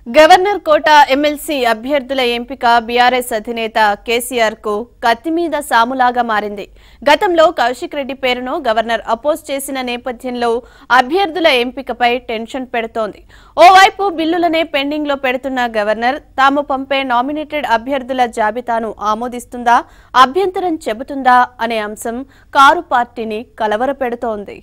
governor కోట MLC అభ్యర్థుల ఎంపిక BRS అధినేత కేసీఆర్ కు కత్తి మీద సాములాగా మారింది గతంలో కౌశిక్ రెడ్డి పేరును గవర్నర్ అపోజ్ చేసిన నేపథ్యంలో అభ్యర్థుల ఎంపికపై టెన్షన్ పెడుతోంది ఓవైపు బిల్లులనే పెండింగ్ లో పెడుతున్న గవర్నర్ తాము పంపే నామినేటెడ్ అభ్యర్థుల జాబితాను ఆమోదిస్తుందా అభ్యంతరం చెబుతుందా అనే అంశం కారు పార్టీని కలవరపెడుతోంది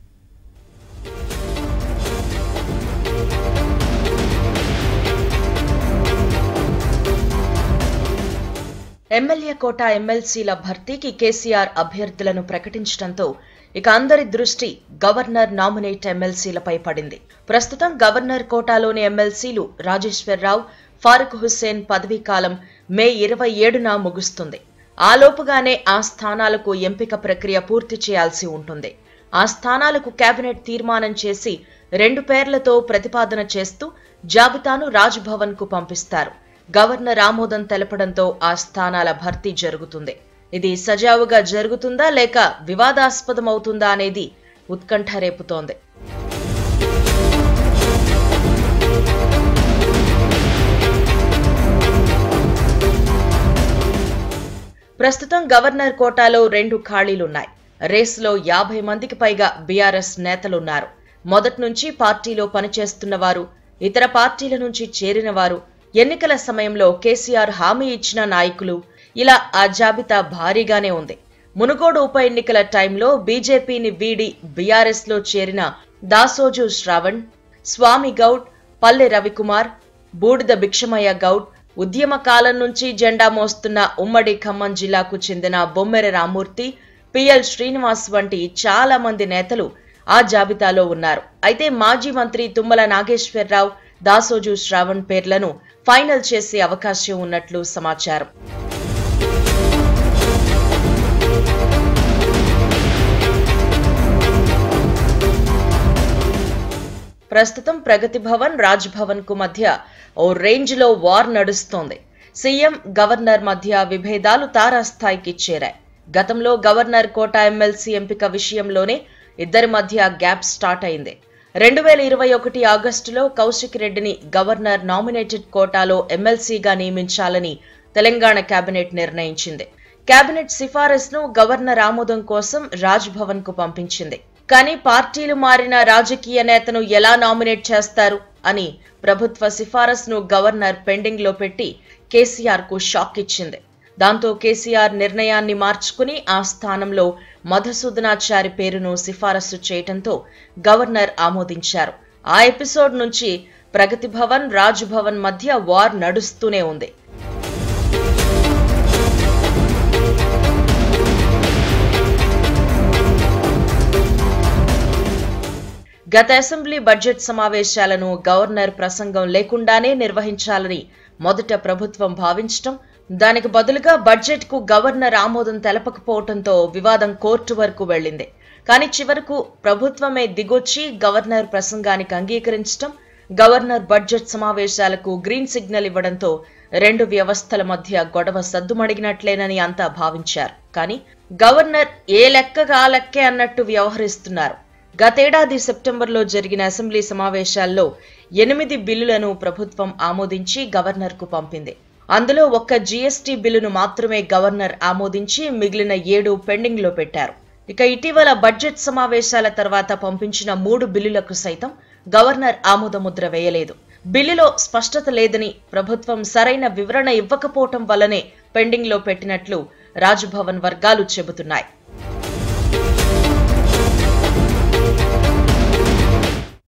ఎమ్మెల్యే కోట ఎమ్మెల్సీల భర్తీకి కేసీఆర్ అభ్యర్థులను ప్రకటించడంతో ఇక అందరి దృష్టి గవర్నర్ నామినేట్ ఎమ్మెల్సీలపై పడింది ప్రస్తుతం గవర్నర్ కోటాలోని ఎమ్మెల్సీలు రాజేశ్వరరావు ఫారూక్ హుస్సేన్ పదవీ కాలం మే ఇరవై ఏడున ముగుస్తుంది ఆలోపుగానే ఆ స్థానాలకు ఎంపిక ప్రక్రియ పూర్తి చేయాల్సి ఉంటుంది ఆ స్థానాలకు కేబినెట్ తీర్మానం చేసి రెండు పేర్లతో ప్రతిపాదన చేస్తూ జాబితాను రాజ్భవన్ కు పంపిస్తారు గవర్నర్ ఆమోదం తెలపడంతో ఆ స్థానాల భర్తీ జరుగుతుంది ఇది సజావుగా జరుగుతుందా లేక వివాదాస్పదమవుతుందా అనేది ఉత్కంఠ రేపుతోంది ప్రస్తుతం గవర్నర్ కోటాలో రెండు ఖాళీలున్నాయి రేసులో యాభై మందికి పైగా బీఆర్ఎస్ నేతలున్నారు మొదటి నుంచి పార్టీలో పనిచేస్తున్న వారు ఇతర పార్టీల నుంచి చేరిన వారు ఎన్నికల సమయంలో కేసీఆర్ హామీ ఇచ్చిన నాయకులు ఇలా ఆ జాబితా భారీగానే ఉంది మునుగోడు ఉప ఎన్నికల టైంలో బీజేపీని వీడి బీఆర్ఎస్ లో చేరిన దాసోజు శ్రావణ్ స్వామి గౌడ్ పల్లె రవికుమార్ బూడిద భిక్షమయ్య గౌడ్ ఉద్యమ కాలం నుంచి జెండా మోస్తున్న ఉమ్మడి ఖమ్మం జిల్లాకు చెందిన బొమ్మెర రామూర్తి పిఎల్ శ్రీనివాస్ వంటి చాలా మంది నేతలు ఆ జాబితాలో ఉన్నారు అయితే మాజీ మంత్రి తుమ్మల నాగేశ్వరరావు దాసోజు శ్రావణ్ పేర్లను ఫైనల్ చేసే అవకాశం ఉన్నట్లు సమాచారం ప్రస్తుతం ప్రగతి భవన్ రాజ్ భవన్ కు మధ్య ఓ రేంజ్ లో వార్ నడుస్తోంది సీఎం గవర్నర్ మధ్య విభేదాలు తారాస్థాయికి చేరాయి గతంలో గవర్నర్ కోట ఎమ్మెల్సీ ఎంపిక విషయంలోనే ఇద్దరి మధ్య గ్యాప్ స్టార్ట్ అయింది రెండు వేల ఇరవై ఒకటి ఆగస్టులో కౌశిక్ రెడ్డిని గవర్నర్ నామినేటెడ్ కోటాలో ఎమ్మెల్సీగా నియమించాలని తెలంగాణ కేబినెట్ నిర్ణయించింది కేబినెట్ సిఫారసును గవర్నర్ ఆమోదం కోసం రాజ్ భవన్ కు పంపించింది కానీ పార్టీలు మారిన రాజకీయ నేతను ఎలా నామినేట్ చేస్తారు అని ప్రభుత్వ సిఫారసును గవర్నర్ పెండింగ్ లో పెట్టి కేసీఆర్ కు షాక్ ఇచ్చింది దాంతో కేసీఆర్ నిర్ణయాన్ని మార్చుకుని ఆ స్థానంలో మధుసూదనాచారి పేరును సిఫారసు చేయటంతో గవర్నర్ ఆమోదించారు ఆ ఎపిసోడ్ నుంచి ప్రగతి భవన్ రాజ్ భవన్ మధ్య వార్ నడుస్తూనే ఉంది గత అసెంబ్లీ బడ్జెట్ సమావేశాలను గవర్నర్ ప్రసంగం లేకుండానే నిర్వహించాలని మొదట ప్రభుత్వం భావించటం దానికి బదులుగా బడ్జెట్ కు గవర్నర్ ఆమోదం తెలపకపోవడంతో వివాదం కోర్టు వరకు వెళ్ళింది కానీ చివరకు ప్రభుత్వమే దిగొచ్చి గవర్నర్ ప్రసంగానికి అంగీకరించటం గవర్నర్ బడ్జెట్ సమావేశాలకు గ్రీన్ సిగ్నల్ ఇవ్వడంతో రెండు వ్యవస్థల మధ్య గొడవ సద్దుమణిగినట్లేనని అంతా భావించారు కానీ గవర్నర్ ఏ లెక్కగా ఆ లెక్కే అన్నట్టు వ్యవహరిస్తున్నారు గతేడాది సెప్టెంబర్లో జరిగిన అసెంబ్లీ సమావేశాల్లో ఎనిమిది బిల్లులను ప్రభుత్వం ఆమోదించి గవర్నర్కు పంపింది అందులో ఒక్క జీఎస్టీ బిల్లును మాత్రమే గవర్నర్ ఆమోదించి మిగిలిన ఏడు పెండింగ్ లో పెట్టారు ఇక ఇటీవల బడ్జెట్ సమావేశాల తర్వాత పంపించిన మూడు బిల్లులకు సైతం గవర్నర్ ఆమోదముద్ర వేయలేదు బిల్లులో స్పష్టత లేదని ప్రభుత్వం సరైన వివరణ ఇవ్వకపోవటం వల్లనే పెండింగ్ లో పెట్టినట్లు రాజ్భవన్ వర్గాలు చెబుతున్నాయి